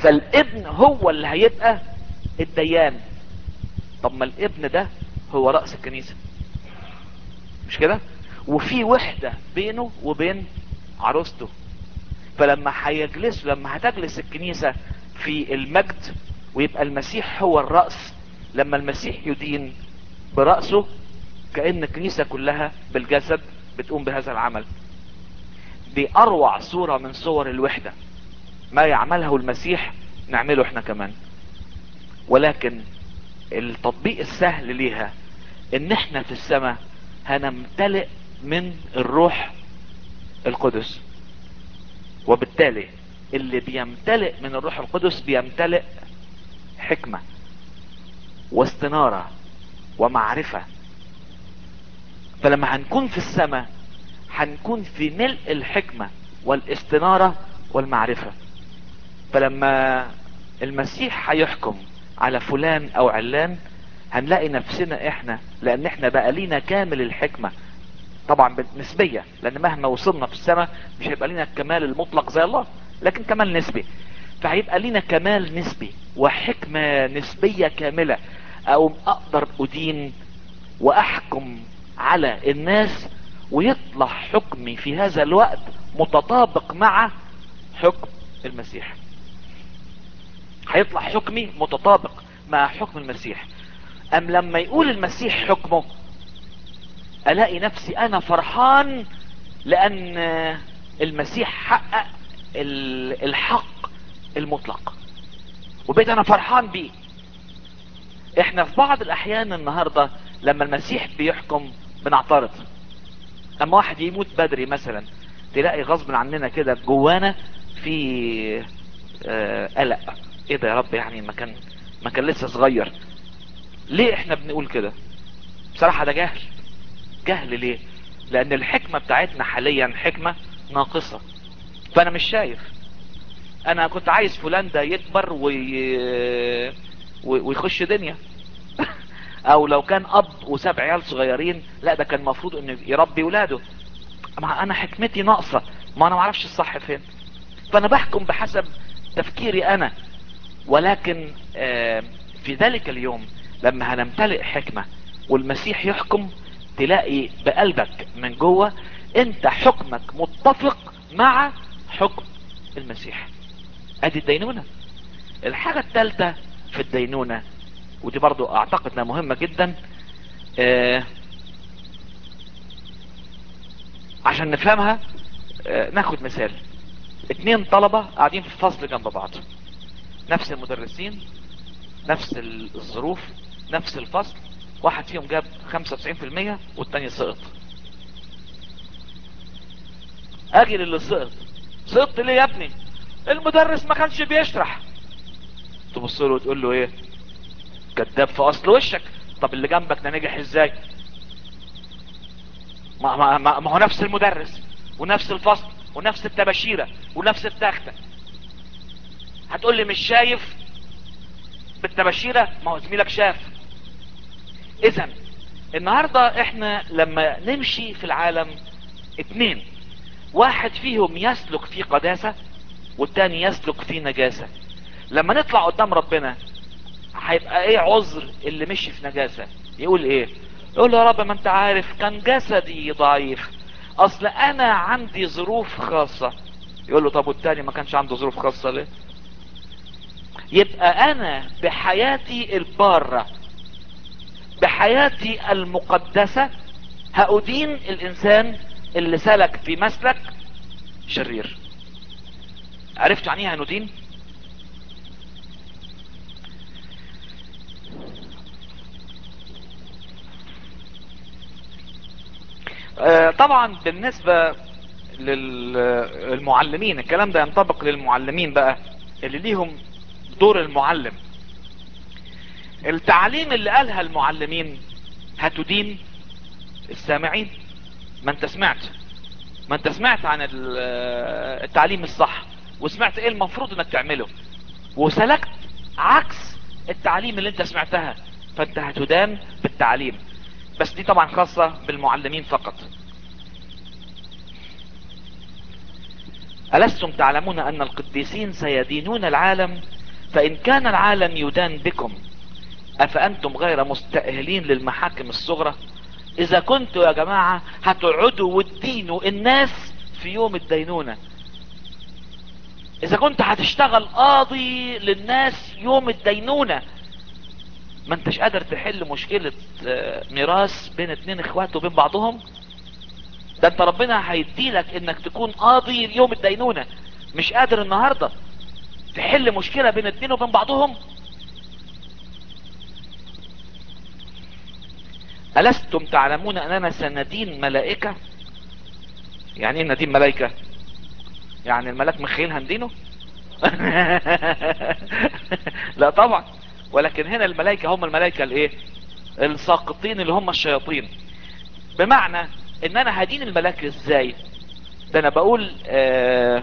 فالابن هو اللي هيبقى الديان طب ما الابن ده هو رأس الكنيسة مش كده وفي وحدة بينه وبين عروسته فلما هيجلس لما هتجلس الكنيسة في المجد ويبقى المسيح هو الرأس لما المسيح يدين برأسه كأن الكنيسة كلها بالجسد بتقوم بهذا العمل دي اروع صورة من صور الوحدة ما يعمله المسيح نعمله احنا كمان ولكن التطبيق السهل ليها ان احنا في السماء هنمتلئ من الروح القدس وبالتالي اللي بيمتلئ من الروح القدس بيمتلئ حكمة واستنارة ومعرفة فلما هنكون في السماء هنكون في ملء الحكمة والاستنارة والمعرفة فلما المسيح هيحكم على فلان او علان هنلاقي نفسنا احنا لان احنا بقى لينا كامل الحكمة طبعا نسبية لان مهما وصلنا في السماء مش هيبقى لينا الكمال المطلق زي الله لكن كمال نسبي فهيبقى لينا كمال نسبي وحكمة نسبية كاملة او اقدر ادين واحكم على الناس ويطلع حكمي في هذا الوقت متطابق مع حكم المسيح هيطلع حكمي متطابق مع حكم المسيح ام لما يقول المسيح حكمه الاقي نفسي انا فرحان لان المسيح حقق الحق المطلق وبقيت انا فرحان بيه احنا في بعض الاحيان النهاردة لما المسيح بيحكم بنعترض اما واحد يموت بدري مثلا تلاقي غصب عننا كده جوانا في آه قلق ايه ده يا رب يعني ما كان ما كان لسه صغير ليه احنا بنقول كده بصراحة ده جهل جهل ليه لان الحكمة بتاعتنا حاليا حكمة ناقصة فانا مش شايف انا كنت عايز فلان ده يكبر وي... ويخش دنيا او لو كان اب وساب عيال صغيرين لا ده كان المفروض انه يربي ولاده ما انا حكمتي ناقصة ما انا معرفش الصح فين فانا بحكم بحسب تفكيري انا ولكن في ذلك اليوم لما هنمتلئ حكمة والمسيح يحكم تلاقي بقلبك من جوه انت حكمك متفق مع حكم المسيح ادي الدينونة الحاجة الثالثة في الدينونة ودي برضو اعتقد انها مهمة جدا آه عشان نفهمها آه ناخد مثال اتنين طلبة قاعدين في الفصل جنب بعض نفس المدرسين نفس الظروف نفس الفصل واحد فيهم جاب 95% والتاني سقط اجي للي سقط سقطت ليه يا ابني المدرس ما كانش بيشرح تبص له وتقول له ايه كذاب في اصل وشك طب اللي جنبك ده نجح ازاي ما, ما, ما, ما هو نفس المدرس ونفس الفصل ونفس التباشيرة ونفس التختة هتقول لي مش شايف بالتباشيرة ما هو زميلك شاف اذا النهاردة احنا لما نمشي في العالم اتنين واحد فيهم يسلك في قداسة والتاني يسلك في نجاسة لما نطلع قدام ربنا هيبقى ايه عذر اللي مشي في نجاسة يقول ايه يقول له يا رب ما انت عارف كان جسدي ضعيف اصل انا عندي ظروف خاصة يقول له طب والتاني ما كانش عنده ظروف خاصة ليه يبقى انا بحياتي البارة بحياتي المقدسة هأدين الانسان اللي سلك في مسلك شرير عرفت يعني ايه هندين آه طبعا بالنسبة للمعلمين الكلام ده ينطبق للمعلمين بقى اللي ليهم دور المعلم التعليم اللي قالها المعلمين هتدين السامعين ما انت سمعت ما انت سمعت عن التعليم الصح وسمعت ايه المفروض انك تعمله وسلكت عكس التعليم اللي انت سمعتها فانت هتدان بالتعليم بس دي طبعا خاصة بالمعلمين فقط ألستم تعلمون أن القديسين سيدينون العالم فان كان العالم يدان بكم افانتم غير مستأهلين للمحاكم الصغرى اذا كنتوا يا جماعة هتقعدوا وتدينوا الناس في يوم الدينونة اذا كنت هتشتغل قاضي للناس يوم الدينونة ما انتش قادر تحل مشكلة آه، ميراث بين اتنين اخوات وبين بعضهم ده انت ربنا هيديلك انك تكون قاضي يوم الدينونة مش قادر النهاردة تحل مشكلة بين اتنين وبين بعضهم ألستم تعلمون أننا سندين ملائكة يعني ايه ندين ملائكة يعني الملاك مخيل هندينه لا طبعا ولكن هنا الملائكة هم الملائكة الايه الساقطين اللي هم الشياطين بمعنى ان انا هدين الملاك ازاي ده انا بقول آه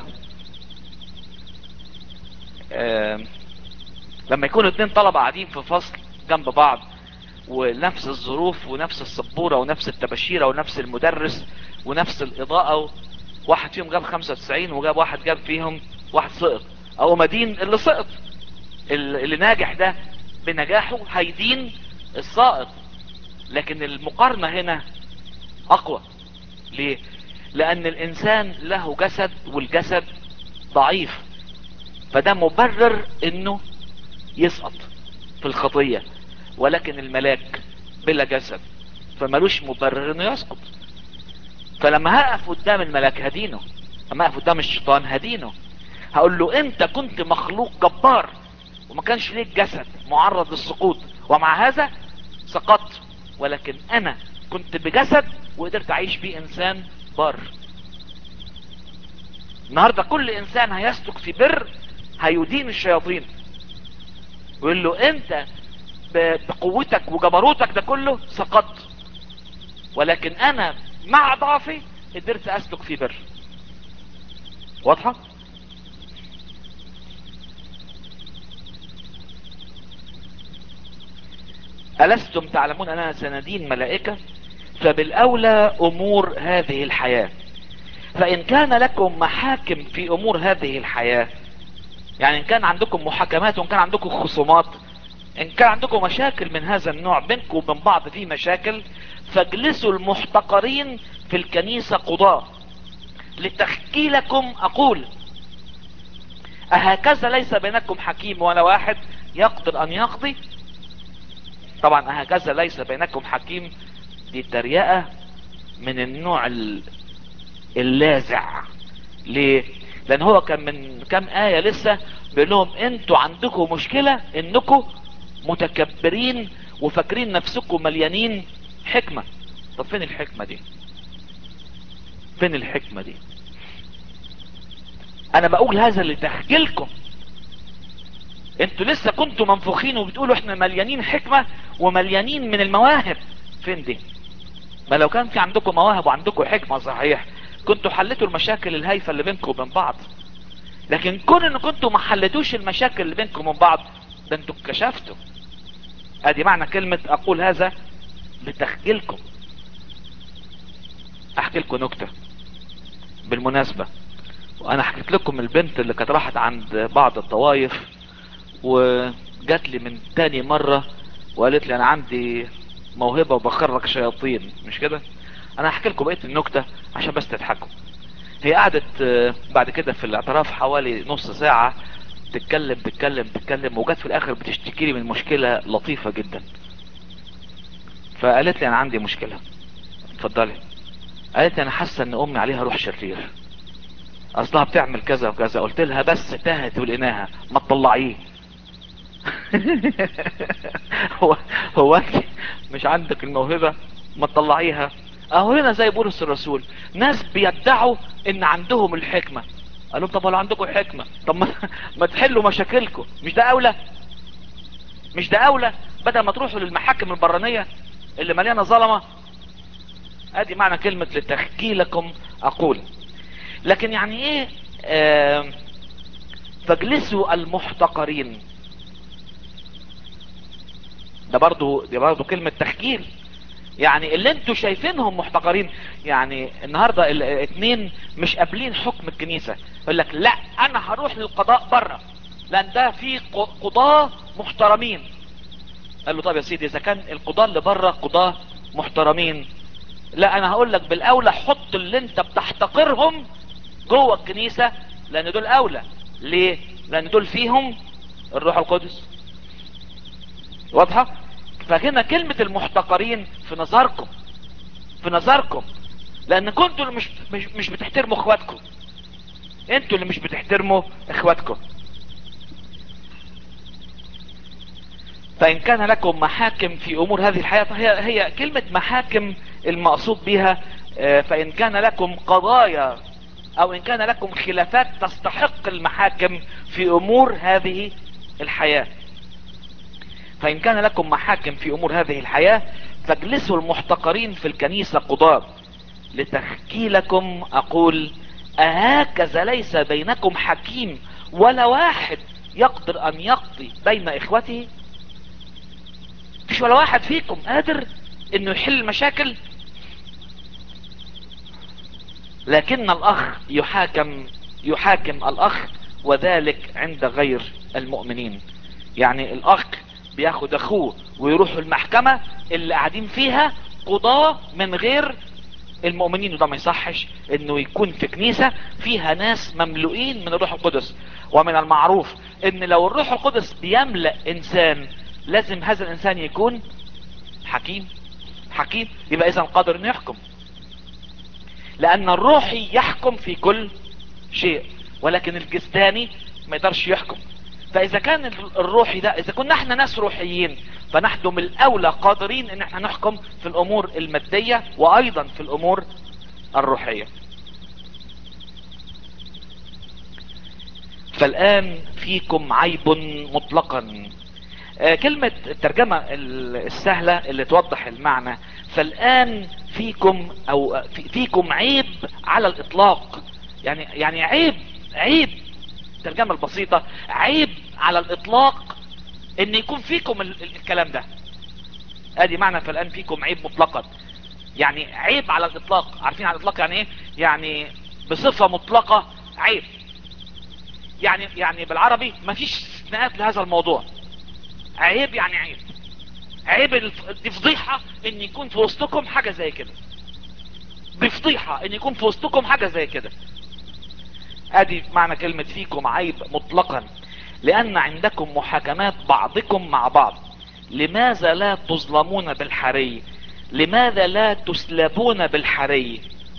آه لما يكونوا اتنين طلبة قاعدين في فصل جنب بعض ونفس الظروف ونفس السبورة ونفس التبشيرة ونفس المدرس ونفس الاضاءة واحد فيهم جاب 95 وجاب واحد جاب فيهم واحد سقط او مدين اللي سقط اللي ناجح ده بنجاحه هيدين السائط لكن المقارنة هنا اقوى ليه لان الانسان له جسد والجسد ضعيف فده مبرر انه يسقط في الخطية ولكن الملاك بلا جسد فملوش مبرر انه يسقط فلما هقف قدام الملاك هدينه لما اقف قدام الشيطان هدينه هقول له انت كنت مخلوق جبار وما كانش ليك جسد معرض للسقوط ومع هذا سقطت ولكن انا كنت بجسد وقدرت اعيش بيه انسان بار النهاردة كل انسان هيسلك في بر هيدين الشياطين ويقول له انت بقوتك وجبروتك ده كله سقطت ولكن انا مع ضعفي قدرت اسلك في بر واضحة ألستم تعلمون أننا سندين ملائكة فبالأولى أمور هذه الحياة فإن كان لكم محاكم في أمور هذه الحياة يعني إن كان عندكم محاكمات وإن كان عندكم خصومات إن كان عندكم مشاكل من هذا النوع بينكم وبين بعض في مشاكل فاجلسوا المحتقرين في الكنيسة قضاء لتحكي لكم أقول أهكذا ليس بينكم حكيم ولا واحد يقدر أن يقضي طبعا هكذا ليس بينكم حكيم دي تريقة من النوع اللاذع ليه لان هو كان من كام آية لسه بيقول لهم انتوا عندكم مشكلة انكم متكبرين وفاكرين نفسكم مليانين حكمة طب فين الحكمة دي فين الحكمة دي انا بقول هذا لتحكي لكم انتوا لسه كنتوا منفوخين وبتقولوا احنا مليانين حكمة ومليانين من المواهب فين دي ما لو كان في عندكم مواهب وعندكم حكمة صحيح كنتوا حلتوا المشاكل الهايفة اللي بينكم وبين بعض لكن كون ان كنتوا ما حلتوش المشاكل اللي بينكم وبين بعض ده انتوا اتكشفتوا ادي معنى كلمة اقول هذا لتخجلكم احكي لكم نكتة بالمناسبة وانا حكيت لكم البنت اللي كانت راحت عند بعض الطوايف وجات لي من تاني مرة وقالت لي انا عندي موهبة وبخرج شياطين مش كده انا هحكي لكم بقية النكتة عشان بس تضحكوا هي قعدت بعد كده في الاعتراف حوالي نص ساعة تتكلم تتكلم تتكلم وجت في الاخر بتشتكي لي من مشكلة لطيفة جدا فقالت لي انا عندي مشكلة اتفضلي قالت لي انا حاسة ان امي عليها روح شرير اصلها بتعمل كذا وكذا قلت لها بس تهت ولقيناها ما تطلعيه هو هو انت مش عندك الموهبة ما تطلعيها اهو هنا زي بولس الرسول ناس بيدعوا ان عندهم الحكمة قالوا طب لو عندكم حكمة طب ما, ما تحلوا مشاكلكم مش ده اولى مش ده اولى بدل ما تروحوا للمحاكم البرانية اللي مليانة ظلمة ادي معنى كلمة لتحكي لكم اقول لكن يعني ايه آه فاجلسوا المحتقرين ده برضو دي برضو كلمة تحكيل يعني اللي انتوا شايفينهم محتقرين يعني النهاردة الاثنين مش قابلين حكم الكنيسة يقول لك لا انا هروح للقضاء بره لان ده في ق- قضاة محترمين قال له طب يا سيدي اذا كان القضاة اللي بره قضاة محترمين لا انا هقول لك بالاولى حط اللي انت بتحتقرهم جوه الكنيسة لان دول اولى ليه لان دول فيهم الروح القدس واضحة فهنا كلمة المحتقرين في نظركم في نظركم لان كنتوا اللي مش, مش, مش بتحترموا اخواتكم انتوا اللي مش بتحترموا اخواتكم فان كان لكم محاكم في امور هذه الحياة هي, هي كلمة محاكم المقصود بها آه، فان كان لكم قضايا او ان كان لكم خلافات تستحق المحاكم في امور هذه الحياة فان كان لكم محاكم في امور هذه الحياة فاجلسوا المحتقرين في الكنيسة قضاة لتحكي لكم اقول اهكذا ليس بينكم حكيم ولا واحد يقدر ان يقضي بين اخوته مش ولا واحد فيكم قادر انه يحل المشاكل لكن الاخ يحاكم يحاكم الاخ وذلك عند غير المؤمنين يعني الاخ بياخد اخوه ويروحوا المحكمة اللي قاعدين فيها قضاة من غير المؤمنين وده ما يصحش انه يكون في كنيسة فيها ناس مملوئين من الروح القدس ومن المعروف ان لو الروح القدس بيملأ انسان لازم هذا الانسان يكون حكيم حكيم يبقى اذا قادر انه يحكم لان الروحي يحكم في كل شيء ولكن الجسداني ما يقدرش يحكم فاذا كان الروحي ده اذا كنا احنا ناس روحيين فنحن من الاولى قادرين ان احنا نحكم في الامور المادية وايضا في الامور الروحية فالان فيكم عيب مطلقا آه، كلمة الترجمة ال- السهلة اللي توضح المعنى فالآن فيكم أو في- فيكم عيب على الإطلاق يعني يعني عيب عيب الترجمة البسيطة عيب على الإطلاق إن يكون فيكم ال- ال- الكلام ده ادي معنى فالآن فيكم عيب مطلقا يعني عيب على الإطلاق عارفين على الإطلاق يعني إيه يعني بصفة مطلقة عيب يعني يعني بالعربي مفيش استثناءات لهذا الموضوع عيب يعني عيب عيب الف- دي فضيحة ان يكون في وسطكم حاجة زي كده دي فضيحة ان يكون في وسطكم حاجة زي كده ادي معنى كلمة فيكم عيب مطلقا لان عندكم محاكمات بعضكم مع بعض لماذا لا تظلمون بالحري لماذا لا تسلبون بالحري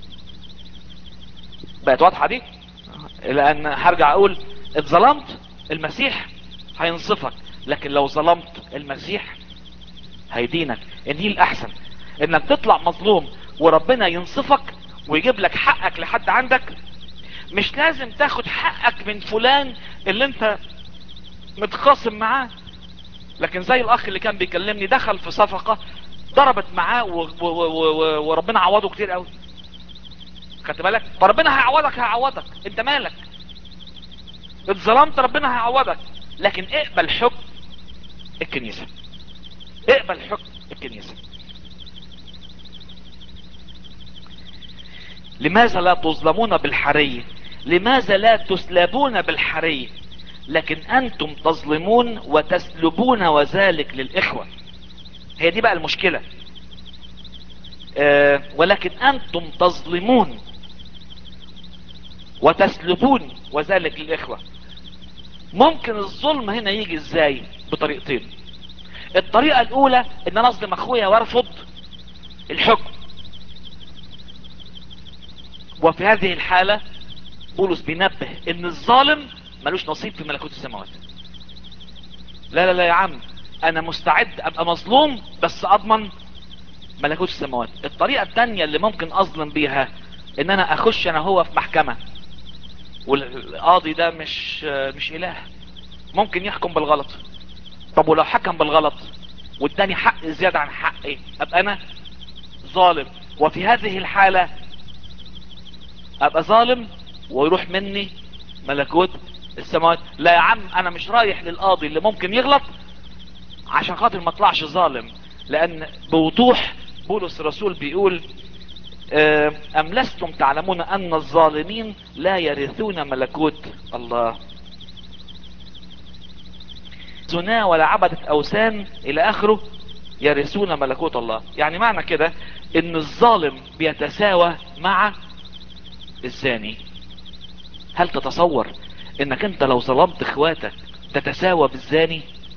بقت واضحة دي لان هرجع اقول اتظلمت المسيح هينصفك لكن لو ظلمت المسيح هيدينك ان هي الاحسن انك تطلع مظلوم وربنا ينصفك ويجيب لك حقك لحد عندك مش لازم تاخد حقك من فلان اللي انت متخاصم معاه لكن زي الاخ اللي كان بيكلمني دخل في صفقة ضربت معاه و- و- و- و- وربنا عوضه كتير قوي خدت بالك فربنا هيعوضك هيعوضك انت مالك اتظلمت ربنا هيعوضك لكن اقبل حكم الكنيسة اقبل حكم الكنيسة لماذا لا تظلمون بالحري لماذا لا تسلبون بالحري لكن انتم تظلمون وتسلبون وذلك للاخوة هي دي بقى المشكلة آه ولكن انتم تظلمون وتسلبون وذلك للاخوة ممكن الظلم هنا يجي ازاي بطريقتين الطريقة الاولى ان انا اظلم اخويا وارفض الحكم وفي هذه الحالة بولس بينبه ان الظالم ملوش نصيب في ملكوت السماوات لا لا لا يا عم انا مستعد ابقى مظلوم بس اضمن ملكوت السماوات الطريقة التانية اللي ممكن اظلم بيها ان انا اخش انا هو في محكمة والقاضي ده مش مش اله ممكن يحكم بالغلط طب ولو حكم بالغلط واداني حق زيادة عن حقي ابقى انا ظالم وفي هذه الحالة ابقى ظالم ويروح مني ملكوت السماوات لا يا عم انا مش رايح للقاضي اللي ممكن يغلط عشان خاطر ما اطلعش ظالم لان بوضوح بولس الرسول بيقول آه، ام لستم تعلمون ان الظالمين لا يرثون ملكوت الله زنا ولا عبدة اوثان الى اخره يرثون ملكوت الله يعني معنى كده ان الظالم بيتساوى مع الزاني هل تتصور انك انت لو ظلمت اخواتك تتساوى بالزاني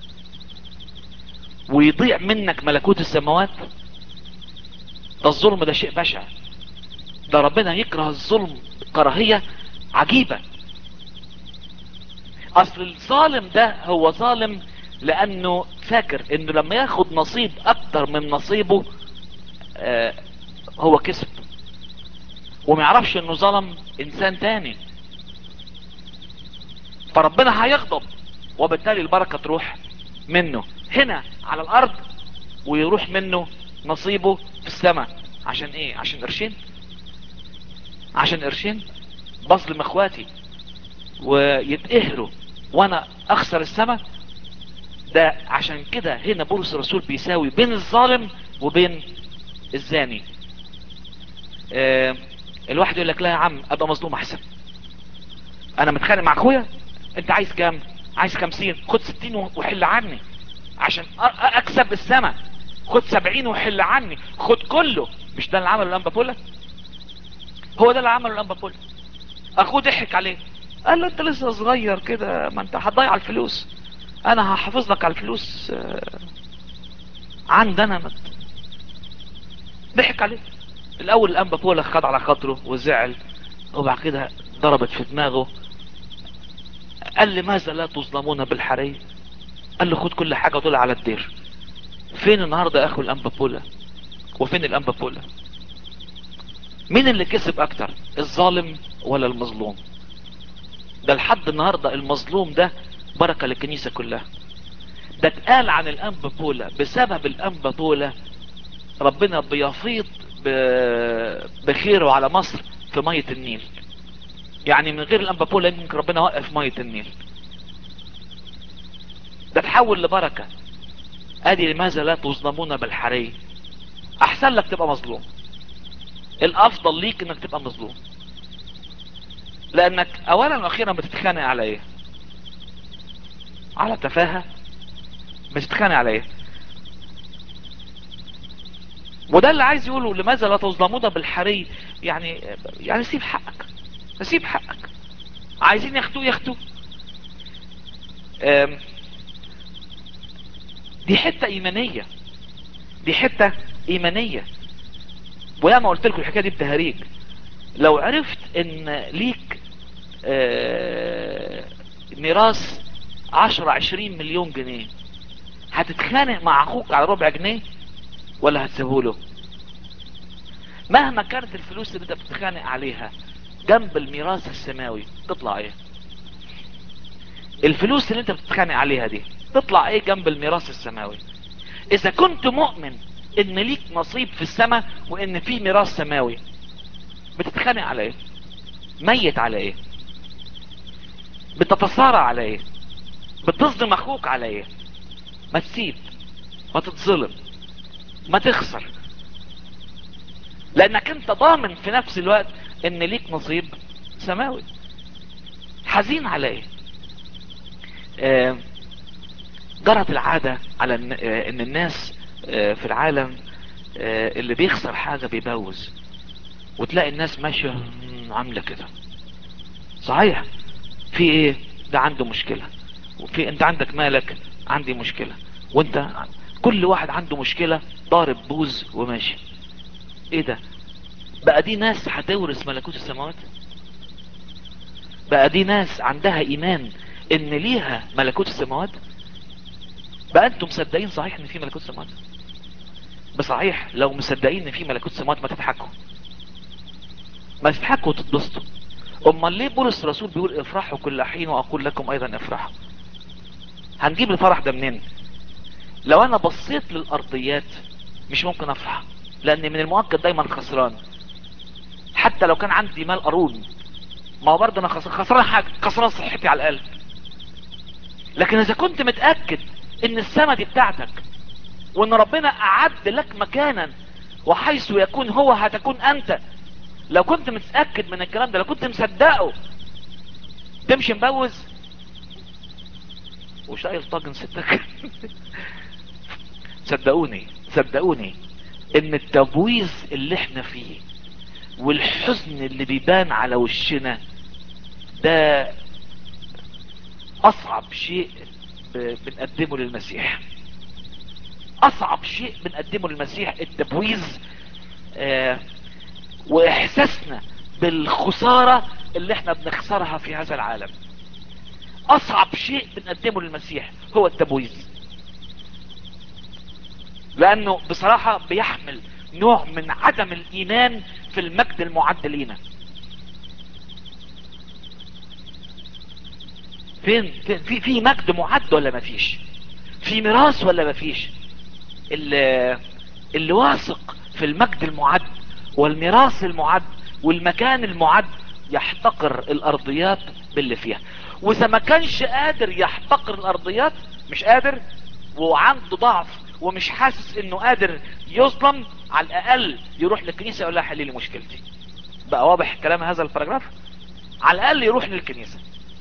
ويضيع منك ملكوت السماوات ده الظلم ده شيء بشع ده ربنا يكره الظلم كراهية عجيبة اصل الظالم ده هو ظالم لانه فاكر انه لما ياخد نصيب اكتر من نصيبه آه هو كسب وما يعرفش انه ظلم انسان تاني فربنا هيغضب وبالتالي البركة تروح منه هنا على الارض ويروح منه نصيبه في السماء عشان ايه عشان قرشين عشان قرشين بظلم اخواتي ويتقهروا وانا اخسر السماء ده عشان كده هنا بولس الرسول بيساوي بين الظالم وبين الزاني آه الواحد يقول لك لا يا عم ابقى مظلوم احسن انا متخانق مع اخويا انت عايز كام عايز خمسين خد ستين وحل عني عشان اكسب السماء خد سبعين وحل عني خد كله مش ده اللي عمله الانبابولا هو ده اللي عمله الانبابولا اخوه ضحك عليه قال له انت لسه صغير كده ما انت هتضيع الفلوس انا هحافظ لك على الفلوس عندنا مت ضحك عليه الاول الانبابولا خد على خاطره وزعل وبعد كده ضربت في دماغه قال لماذا لا تظلمون بالحري قال له خد كل حاجة وطلع على الدير فين النهاردة يا اخو الانبابولا وفين الانبابولا مين اللي كسب اكتر الظالم ولا المظلوم ده لحد النهاردة المظلوم ده بركة للكنيسة كلها ده اتقال عن الانبابولا بسبب الانبابولا ربنا بيفيض بخيره على مصر في مية النيل يعني من غير الانبابولا يمكن ربنا وقف مية النيل ده تحول لبركة ادي لماذا لا تظلمون بالحري احسن لك تبقى مظلوم الافضل ليك انك تبقى مظلوم لانك اولا واخيرا بتتخانق على ايه على تفاهة بتتخانق على ايه وده اللي عايز يقوله لماذا لا تظلمون بالحري يعني يعني سيب حقك سيب حقك عايزين ياخدوه ياخدوه دي حتة ايمانية دي حتة ايمانية ويا ما قلت لكم الحكاية دي بتهريج لو عرفت ان ليك ميراث عشرة عشرين مليون جنيه هتتخانق مع اخوك على ربع جنيه ولا هتسيبه مهما كانت الفلوس اللي انت بتتخانق عليها جنب الميراث السماوي تطلع ايه الفلوس اللي انت بتتخانق عليها دي تطلع ايه جنب الميراث السماوي اذا كنت مؤمن ان ليك نصيب في السماء وان في ميراث سماوي بتتخانق على ايه ميت على ايه بتتصارع على ايه بتصدم اخوك على ايه ما تسيب ما تتظلم ما تخسر لانك انت ضامن في نفس الوقت ان ليك نصيب سماوي حزين على ايه آه جرت العادة على ان الناس آه في العالم آه اللي بيخسر حاجة بيبوز وتلاقي الناس ماشية عاملة كده صحيح في ايه ده عنده مشكلة وفي انت عندك مالك عندي مشكلة وانت كل واحد عنده مشكلة ضارب بوز وماشي ايه ده بقى دي ناس هتورث ملكوت السماوات بقى دي ناس عندها ايمان ان ليها ملكوت السماوات بقى انتم مصدقين صحيح ان في ملكوت السماوات بصحيح لو مصدقين ان في ملكوت السماوات ما تضحكوا ما تضحكوا وتتبسطوا امال ليه بولس الرسول بيقول افرحوا كل حين واقول لكم ايضا افرحوا هنجيب الفرح ده منين لو انا بصيت للارضيات مش ممكن افرح لان من المؤكد دايما خسران حتى لو كان عندي مال قارون ما هو برضه انا خسران خسران حاجه خسران صحتي على الاقل لكن اذا كنت متاكد ان السما دي بتاعتك وان ربنا اعد لك مكانا وحيث يكون هو هتكون انت لو كنت متاكد من الكلام ده لو كنت مصدقه تمشي مبوز وشايل طاجن ستك صدقوني صدقوني ان التبويظ اللي احنا فيه والحزن اللي بيبان على وشنا ده اصعب شيء ب- بنقدمه للمسيح اصعب شيء بنقدمه للمسيح التبويظ آه واحساسنا بالخسارة اللي احنا بنخسرها في هذا العالم اصعب شيء بنقدمه للمسيح هو التبويظ لانه بصراحة بيحمل نوع من عدم الايمان في المجد المعد لينا فين فين في في مجد معد ولا مفيش في ميراث ولا مفيش اللي اللي واثق في المجد المعد والميراث المعد والمكان المعد يحتقر الارضيات باللي فيها واذا ما كانش قادر يحتقر الارضيات مش قادر وعنده ضعف ومش حاسس انه قادر يظلم على الاقل يروح للكنيسه يقول لها حلي لي مشكلتي بقى واضح كلام هذا الباراجراف على الاقل يروح للكنيسه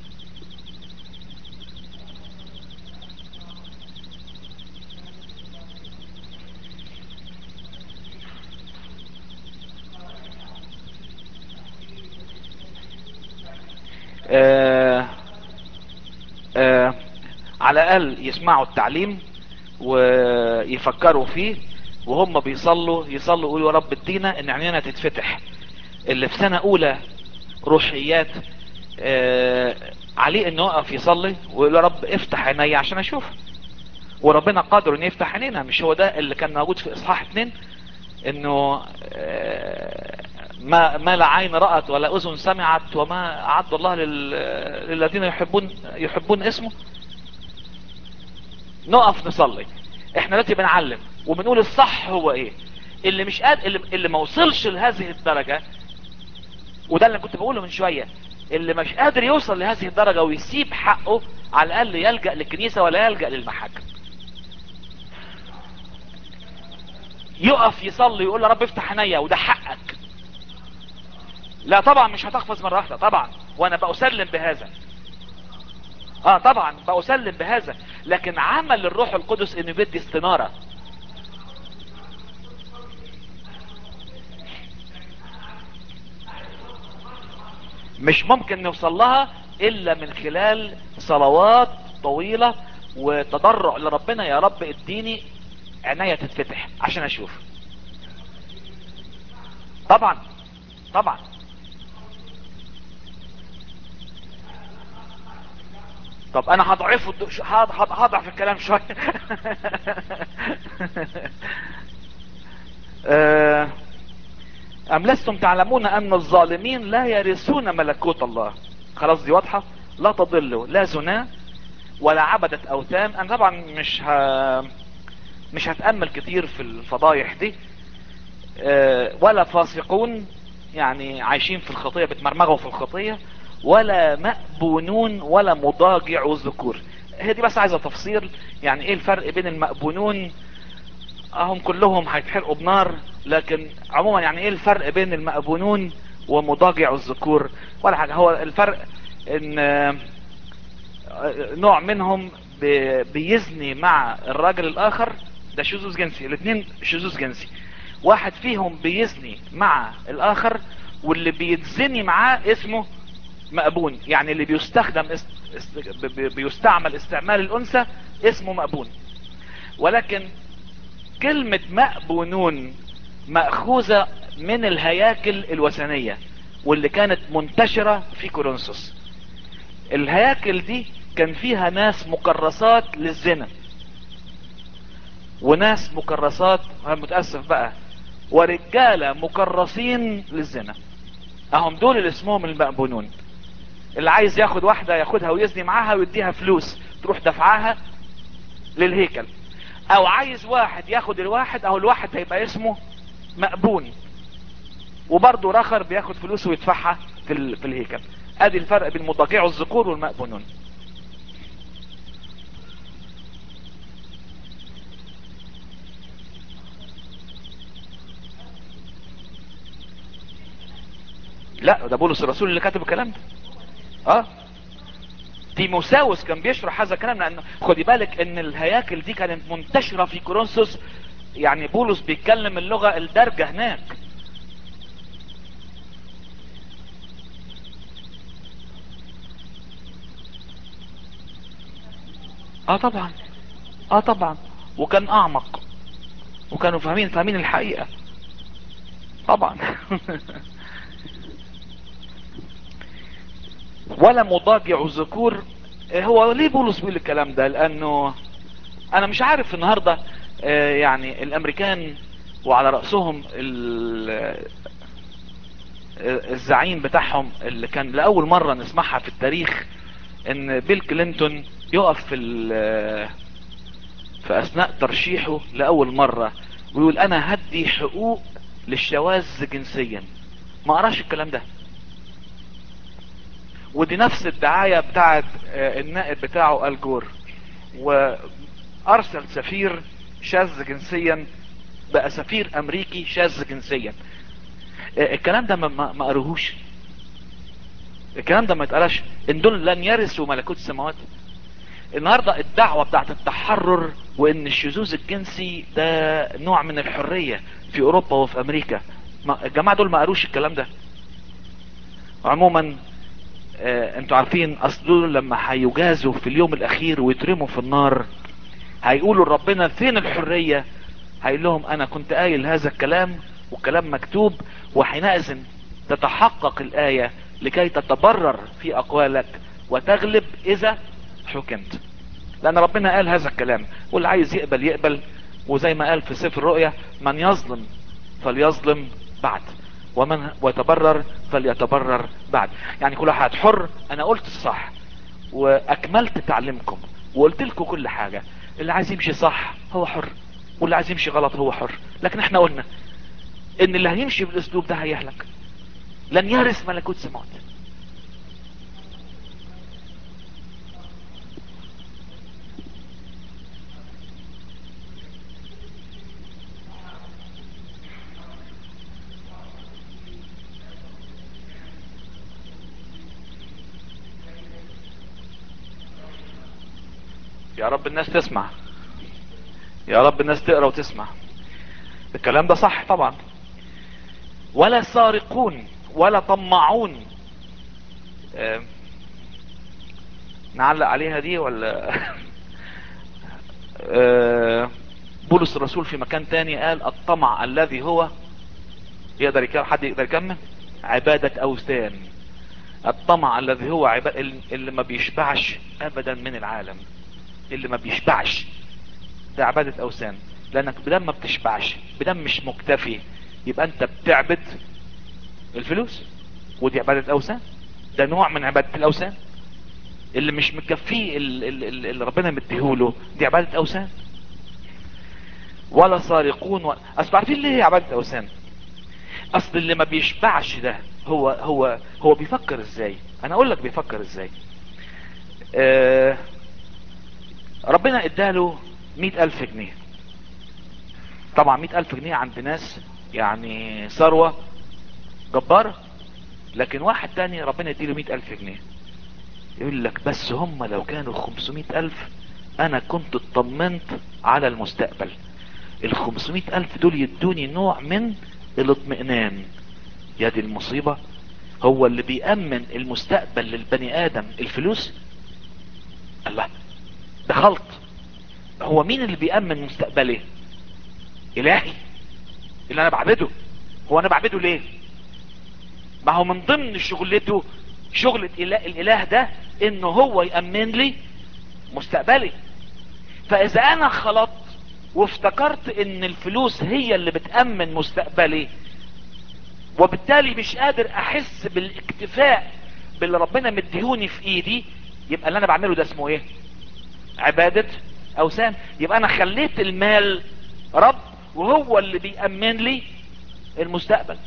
آه آه على الاقل يسمعوا التعليم ويفكروا فيه وهم بيصلوا يصلوا يقولوا يا رب ادينا ان عينينا تتفتح اللي في سنة اولى روحيات آه عليه انه يقف يصلي ويقول يا رب افتح عيني عشان اشوف وربنا قادر انه يفتح عينينا مش هو ده اللي كان موجود في اصحاح اتنين انه آه ما ما لا عين رأت ولا اذن سمعت وما اعد الله لل... للذين يحبون يحبون اسمه نقف نصلي احنا دلوقتي بنعلم وبنقول الصح هو ايه اللي مش قاد اللي, اللي ما وصلش لهذه الدرجة وده اللي كنت بقوله من شوية اللي مش قادر يوصل لهذه الدرجة ويسيب حقه على الاقل يلجأ للكنيسة ولا يلجأ للمحاكم يقف يصلي يقول يا رب افتح عينيا وده حقك لا طبعا مش هتحفظ مرة واحدة طبعا وانا بأسلم بهذا اه طبعا بأسلم بهذا لكن عمل الروح القدس انه بيدي استنارة مش ممكن نوصل لها الا من خلال صلوات طويلة وتضرع لربنا يا رب اديني عينيا تتفتح عشان اشوف طبعا طبعا طب انا هضعفه هضعف الكلام شوية ام لستم تعلمون ان الظالمين لا يرثون ملكوت الله خلاص دي واضحة لا تضلوا لا زنا ولا عبدة اوثان انا طبعا مش ه... مش هتأمل كتير في الفضايح دي ولا فاسقون يعني عايشين في الخطية بتمرمغوا في الخطية ولا مأبونون ولا مضاجع ذكور هي دي بس عايزة تفصيل يعني ايه الفرق بين المأبونون هم كلهم هيتحرقوا بنار لكن عموما يعني ايه الفرق بين المأبونون ومضاجع الذكور ولا حاجة هو الفرق ان نوع منهم بيزني مع الراجل الاخر ده شذوذ جنسي الاثنين شذوذ جنسي واحد فيهم بيزني مع الاخر واللي بيتزني معاه اسمه مأبون يعني اللي بيستخدم است... است... بيستعمل استعمال الانثى اسمه مأبون ولكن كلمة مأبونون مأخوذة من الهياكل الوثنية واللي كانت منتشرة في كورنثوس الهياكل دي كان فيها ناس مكرسات للزنا وناس مكرسات متأسف بقى ورجالة مكرسين للزنا اهم دول اللي اسمهم المأبونون اللي عايز ياخد واحدة ياخدها ويزني معاها ويديها فلوس تروح دفعها للهيكل او عايز واحد ياخد الواحد او الواحد هيبقى اسمه مأبون وبرضه راخر بياخد فلوس ويدفعها في, ال... في الهيكل ادي الفرق بين مضاجع الذكور والمأبونون لا ده بولس الرسول اللي كاتب الكلام ده اه تيموساوس كان بيشرح هذا الكلام لانه خدي بالك ان الهياكل دي كانت منتشرة في كورنثوس يعني بولس بيتكلم اللغة الدارجة هناك اه طبعا اه طبعا وكان اعمق وكانوا فاهمين فاهمين الحقيقة طبعا ولا مضاجع ذكور هو ليه بولس بيقول الكلام ده لانه انا مش عارف النهاردة آه، يعني الامريكان وعلى رأسهم ال- الزعيم بتاعهم اللي كان لأول مرة نسمعها في التاريخ ان بيل كلينتون يقف في ال- في اثناء ترشيحه لأول مرة ويقول انا هدي حقوق للشواذ جنسيا ما قراش الكلام ده ودي نفس الدعاية بتاعت آه، النائب بتاعه الجور وارسل سفير شاذ جنسيا بقى سفير امريكي شاذ جنسيا آه، الكلام ده ما- ما ما قروهوش الكلام ده ما يتقالش ان دول لن يرثوا ملكوت السماوات النهاردة الدعوة بتاعت التحرر وان الشذوذ الجنسي ده نوع من الحرية في اوروبا وفي امريكا ما الجماعة دول ما قروش الكلام ده عموما آه انتوا عارفين اصل دول لما هيجازوا في اليوم الاخير ويترموا في النار هيقولوا لربنا فين الحرية هيقول لهم انا كنت قايل هذا الكلام والكلام مكتوب وحينئذ تتحقق الاية لكي تتبرر في اقوالك وتغلب اذا حكمت لان ربنا قال هذا الكلام واللي عايز يقبل يقبل وزي ما قال في سفر الرؤيا من يظلم فليظلم بعد ومن ويتبرر فليتبرر بعد يعني كل واحد حر انا قلت الصح واكملت تعليمكم وقلت لكم كل حاجة اللي عايز يمشي صح هو حر واللي عايز يمشي غلط هو حر لكن احنا قلنا ان اللي هيمشي بالاسلوب ده هيهلك لن يرث ملكوت السماوات يا رب الناس تسمع يا رب الناس تقرا وتسمع الكلام ده صح طبعا ولا سارقون ولا طماعون آه، نعلق عليها دي ولا آه، بولس الرسول في مكان تاني قال الطمع الذي هو يقدر يكمل حد يقدر يكمل عبادة اوثان الطمع الذي هو عبادة اللي ما بيشبعش ابدا من العالم اللي ما بيشبعش ده عبادة اوثان لانك بدم ما بتشبعش بدم مش مكتفي يبقى انت بتعبد الفلوس ودي عبادة اوثان ده نوع من عبادة الاوثان اللي مش مكفيه ال- ال- ال- اللي ربنا مديهوله دي عبادة اوثان ولا سارقون و... اصل عارفين ليه هي عبادة اوثان اصل اللي ما بيشبعش ده هو هو هو بيفكر ازاي انا اقول لك بيفكر ازاي آه ربنا اداله مئة الف جنيه طبعا مئة الف جنيه عند ناس يعني ثروة جبارة لكن واحد تاني ربنا يديله مئة الف جنيه يقول لك بس هم لو كانوا خمسمائة الف انا كنت اطمنت على المستقبل الخمسمائة الف دول يدوني نوع من الاطمئنان يا دي المصيبة هو اللي بيأمن المستقبل للبني ادم الفلوس الله ده خلط هو مين اللي بيأمن مستقبلي الهي اللي انا بعبده هو انا بعبده ليه ما هو من ضمن شغلته شغلة إله الاله ده انه هو يأمن لي مستقبلي فاذا انا خلطت وافتكرت ان الفلوس هي اللي بتأمن مستقبلي وبالتالي مش قادر احس بالاكتفاء باللي ربنا مديهوني في ايدي يبقى اللي انا بعمله ده اسمه ايه عبادة اوثان يبقى انا خليت المال رب وهو اللي بيأمن لي المستقبل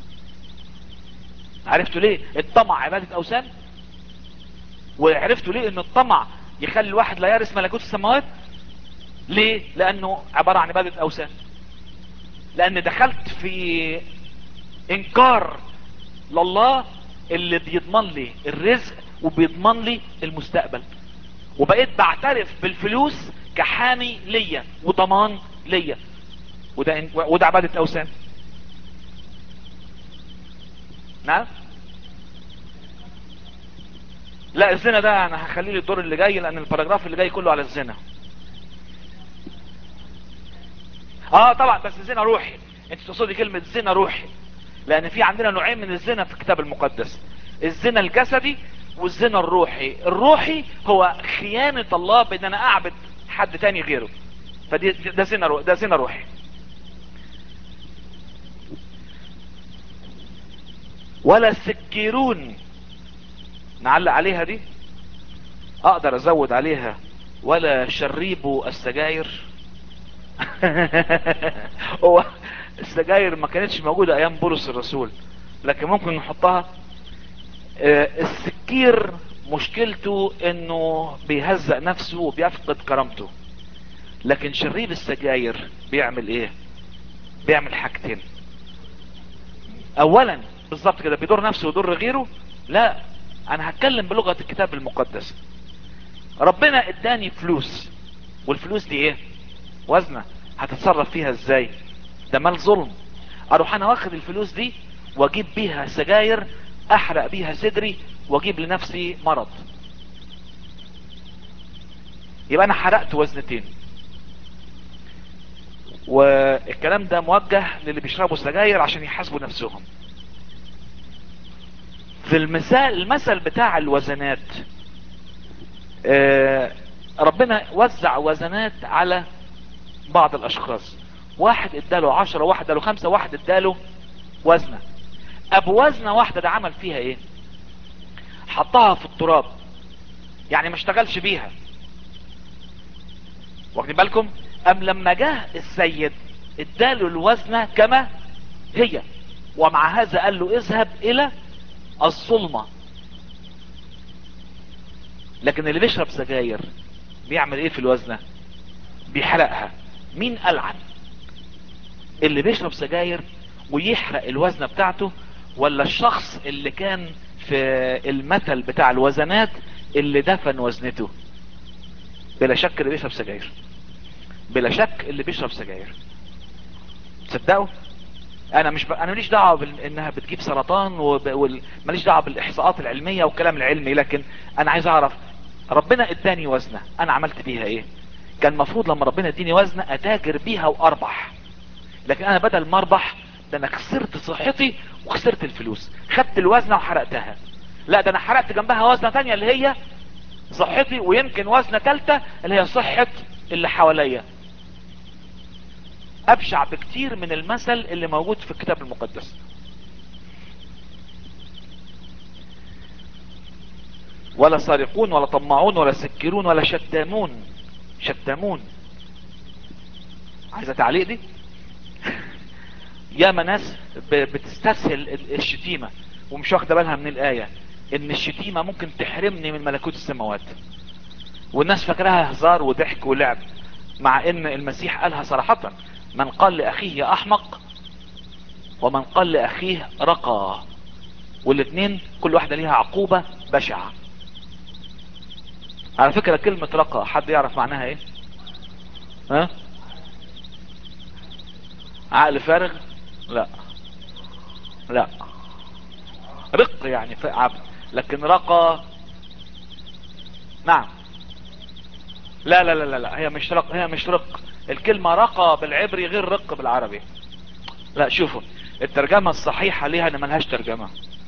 عرفتوا ليه الطمع عبادة اوثان وعرفتوا ليه ان الطمع يخلي الواحد لا يرث ملكوت السماوات ليه لانه عبارة عن عبادة اوثان لان دخلت في انكار لله اللي بيضمن لي الرزق وبيضمن لي المستقبل وبقيت بعترف بالفلوس كحامي ليا وضمان ليا وده وده عبادة اوثان نعم لا الزنا ده انا هخليه للدور اللي جاي لان الباراجراف اللي جاي كله على الزنا اه طبعا بس زنا روحي انت تقصدي كلمة زنا روحي لان في عندنا نوعين من الزنا في الكتاب المقدس الزنا الجسدي والزنا الروحي الروحي هو خيانة الله بان انا اعبد حد تاني غيره فدي ده زنا روحي ده زنا روحي ولا السكيرون نعلق عليها دي اقدر ازود عليها ولا شريبوا السجاير هو السجاير ما كانتش موجودة ايام بولس الرسول لكن ممكن نحطها آه، السكير مشكلته انه بيهزق نفسه وبيفقد كرامته لكن شريب السجاير بيعمل ايه بيعمل حاجتين اولا بالظبط كده بيضر نفسه ويضر غيره لا انا هتكلم بلغة الكتاب المقدس ربنا اداني فلوس والفلوس دي ايه وزنة هتتصرف فيها ازاي ده مال ظلم اروح انا واخد الفلوس دي واجيب بيها سجاير احرق بيها صدري واجيب لنفسي مرض يبقى انا حرقت وزنتين والكلام ده موجه للي بيشربوا سجاير عشان يحاسبوا نفسهم في المثال المثل بتاع الوزنات آه، ربنا وزع وزنات على بعض الاشخاص واحد اداله عشرة واحد اداله خمسة واحد اداله وزنة ابو وزنة واحدة ده عمل فيها ايه حطها في التراب يعني ما اشتغلش بيها واخدين بالكم ام لما جه السيد اداله الوزنة كما هي ومع هذا قال له اذهب الى الظلمة لكن اللي بيشرب سجاير بيعمل ايه في الوزنة بيحرقها مين ألعن اللي بيشرب سجاير ويحرق الوزنة بتاعته ولا الشخص اللي كان في المثل بتاع الوزنات اللي دفن وزنته بلا شك اللي بيشرب سجاير بلا شك اللي بيشرب سجاير تصدقوا انا مش ب... انا ماليش دعوه بانها بتجيب سرطان وب... وال... ماليش دعوه بالاحصاءات العلميه والكلام العلمي لكن انا عايز اعرف ربنا اداني وزنه انا عملت بيها ايه كان المفروض لما ربنا اديني وزنه اتاجر بيها واربح لكن انا بدل ما اربح ده انا خسرت صحتي وخسرت الفلوس خدت الوزنه وحرقتها لا ده انا حرقت جنبها وزنه تانية اللي هي صحتي ويمكن وزنه ثالثه اللي هي صحه اللي حواليا ابشع بكتير من المثل اللي موجود في الكتاب المقدس ولا سارقون ولا طماعون ولا سكرون ولا شتامون شتامون عايزة تعليق دي ياما ناس بتستسهل الشتيمة ومش واخدة بالها من الآية ان الشتيمة ممكن تحرمني من ملكوت السماوات والناس فاكراها هزار وضحك ولعب مع ان المسيح قالها صراحة من قال لأخيه يا أحمق ومن قال لأخيه رقى والاثنين كل واحدة ليها عقوبة بشعة على فكرة كلمة رقى حد يعرف معناها ايه ها عقل فارغ لا لا رق يعني عبد لكن رقى نعم لا لا لا لا هي مش رق هي مش رق الكلمة رقى بالعبري غير رق بالعربي لا شوفوا الترجمة الصحيحة ليها ان ملهاش ترجمة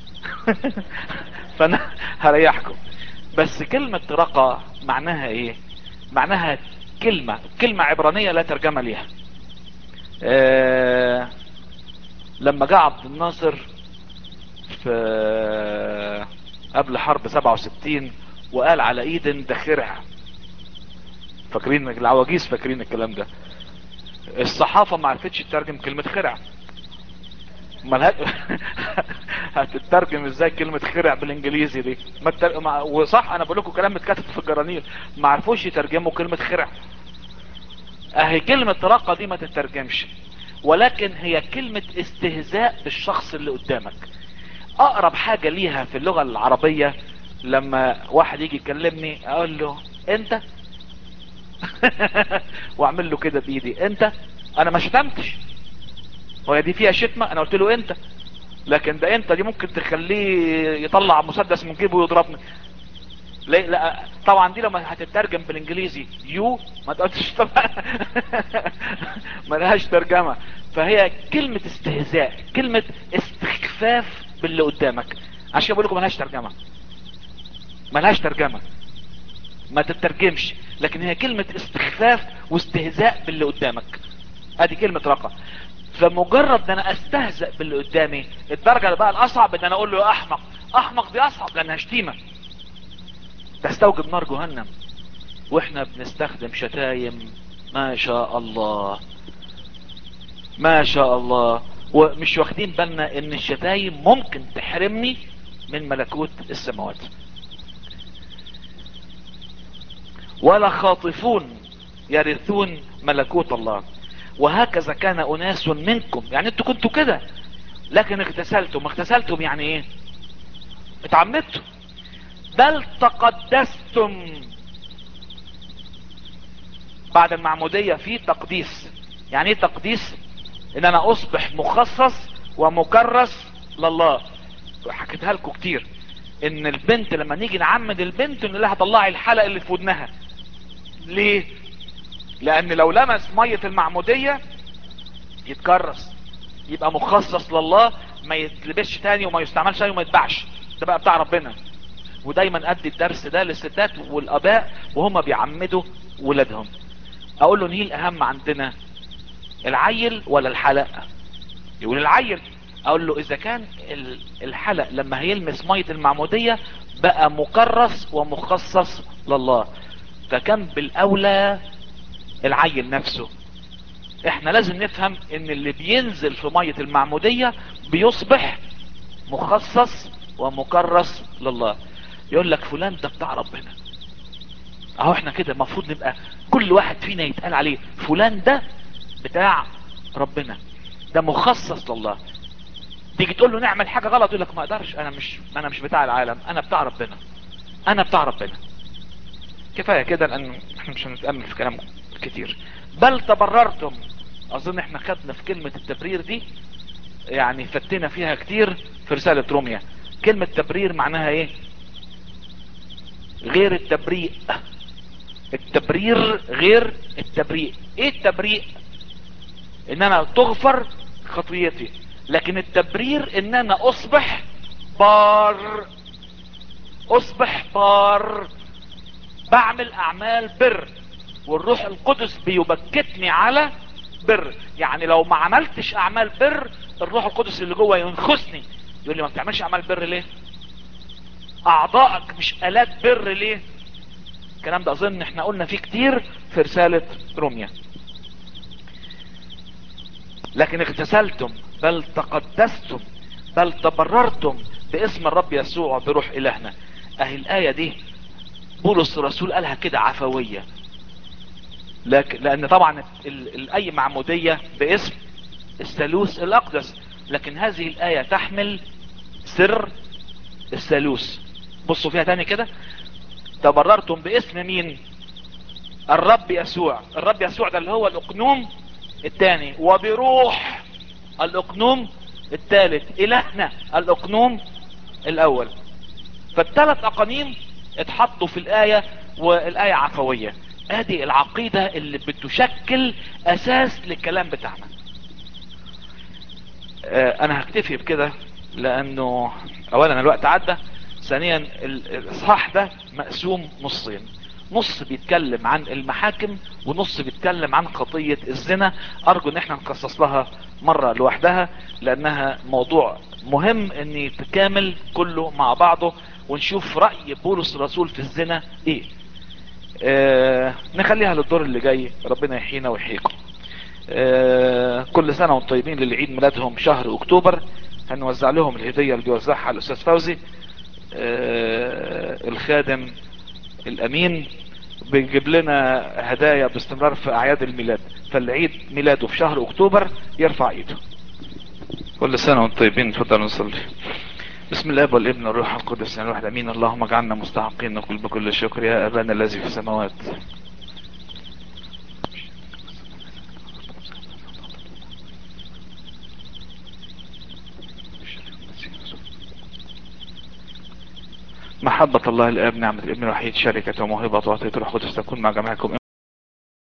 فانا هريحكم بس كلمة رقى معناها ايه معناها كلمة كلمة عبرانية لا ترجمة ليها آه لما جاء عبد الناصر في قبل حرب 67 وقال على ايدن ده خرع فاكرين العواجيز فاكرين الكلام ده الصحافة ما عرفتش تترجم كلمة خرع مالها هتترجم ازاي كلمة خرع بالانجليزي دي ما التر... ما... وصح انا بقول لكم كلام متكتب في الجرانيل ما عرفوش يترجموا كلمة خرع اهي كلمة رقة دي ما تترجمش ولكن هي كلمة استهزاء بالشخص اللي قدامك اقرب حاجة ليها في اللغة العربية لما واحد يجي يكلمني اقول له انت واعمل له كده بايدي انت انا ما شتمتش هو دي فيها شتمة انا قلت له انت لكن ده انت دي ممكن تخليه يطلع مسدس من جيبه ويضربني ليه لا طبعا دي لما هتترجم بالانجليزي يو ما تقولش طبعا ما لهاش ترجمة فهي كلمة استهزاء كلمة استخفاف باللي قدامك عشان بقول لكم ملهاش ترجمة ملهاش ترجمة ما تترجمش لكن هي كلمة استخفاف واستهزاء باللي قدامك ادي كلمة رقم فمجرد ان انا استهزأ باللي قدامي الدرجة اللي بقى الاصعب ان انا اقول له يا احمق احمق دي اصعب لانها شتيمة تستوجب نار جهنم واحنا بنستخدم شتايم ما شاء الله ما شاء الله ومش واخدين بالنا ان الشتايم ممكن تحرمني من ملكوت السماوات ولا خاطفون يرثون ملكوت الله وهكذا كان اناس منكم يعني انتوا كنتوا كده لكن اغتسلتم اغتسلتم يعني ايه اتعمدتم بل تقدستم بعد المعمودية في تقديس يعني ايه تقديس ان انا اصبح مخصص ومكرس لله حكيتها لكم كتير ان البنت لما نيجي نعمد البنت ان لها طلعي الحلق اللي في ودنها ليه لان لو لمس مية المعمودية يتكرس يبقى مخصص لله ما يتلبسش تاني وما يستعملش تاني وما يتباعش ده بقى بتاع ربنا ودايما ادي الدرس ده للستات والاباء وهم بيعمدوا ولادهم اقول له نيل اهم عندنا العيل ولا الحلق يقول العيل اقول له اذا كان الحلق لما هيلمس مية المعمودية بقى مكرس ومخصص لله فكان بالاولى العيل نفسه احنا لازم نفهم ان اللي بينزل في مية المعمودية بيصبح مخصص ومكرس لله يقول لك فلان ده بتاع ربنا اهو احنا كده المفروض نبقى كل واحد فينا يتقال عليه فلان ده بتاع ربنا ده مخصص لله تيجي تقول له نعمل حاجة غلط يقول لك ما اقدرش انا مش انا مش بتاع العالم انا بتاع ربنا انا بتاع ربنا كفاية كده لان احنا مش هنتأمل في كلام كتير بل تبررتم اظن احنا خدنا في كلمة التبرير دي يعني فتنا فيها كتير في رسالة روميا كلمة تبرير معناها ايه غير التبريء التبرير غير التبريء ايه التبريء ان انا تغفر خطيتي لكن التبرير ان انا اصبح بار اصبح بار بعمل اعمال بر والروح القدس بيبكتني على بر يعني لو ما عملتش اعمال بر الروح القدس اللي جوه ينخسني يقول لي ما بتعملش اعمال بر ليه اعضائك مش الات بر ليه الكلام ده اظن احنا قلنا فيه كتير في رسالة روميا لكن اغتسلتم بل تقدستم بل تبررتم باسم الرب يسوع بروح الهنا اهي الاية دي بولس الرسول قالها كده عفوية لكن لان طبعا ال- ال- اي معمودية باسم الثالوث الاقدس لكن هذه الاية تحمل سر الثالوث بصوا فيها تاني كده تبررتم باسم مين الرب يسوع الرب يسوع ده اللي هو الاقنوم الثاني وبروح الاقنوم الثالث الهنا الاقنوم الاول فالثلاث اقانيم اتحطوا في الاية والاية عفوية ادي العقيدة اللي بتشكل اساس للكلام بتاعنا آه انا هكتفي بكده لانه اولا الوقت عدى ثانيا ال- الاصحاح ده مقسوم نصين نص بيتكلم عن المحاكم ونص بيتكلم عن خطية الزنا ارجو ان احنا نخصص لها مرة لوحدها لانها موضوع مهم ان يتكامل كله مع بعضه ونشوف رأي بولس الرسول في الزنا ايه آه نخليها للدور اللي جاي ربنا يحيينا ويحييكم آه كل سنة وانتم طيبين للي عيد ميلادهم شهر اكتوبر هنوزع لهم الهدية اللي بيوزعها الاستاذ فوزي آه الخادم الامين بيجيب لنا هدايا باستمرار في اعياد الميلاد فاللي عيد ميلاده في شهر اكتوبر يرفع ايده كل سنة وانتم طيبين اتفضلوا نصلي بسم الله والابن والروح القدس الواحد امين اللهم اجعلنا مستحقين نقول بكل شكر يا ابانا الذي في السماوات محبة الله الاب نعمة الابن الوحيد شركة وموهبة وعطية الروح القدس تكون مع جميعكم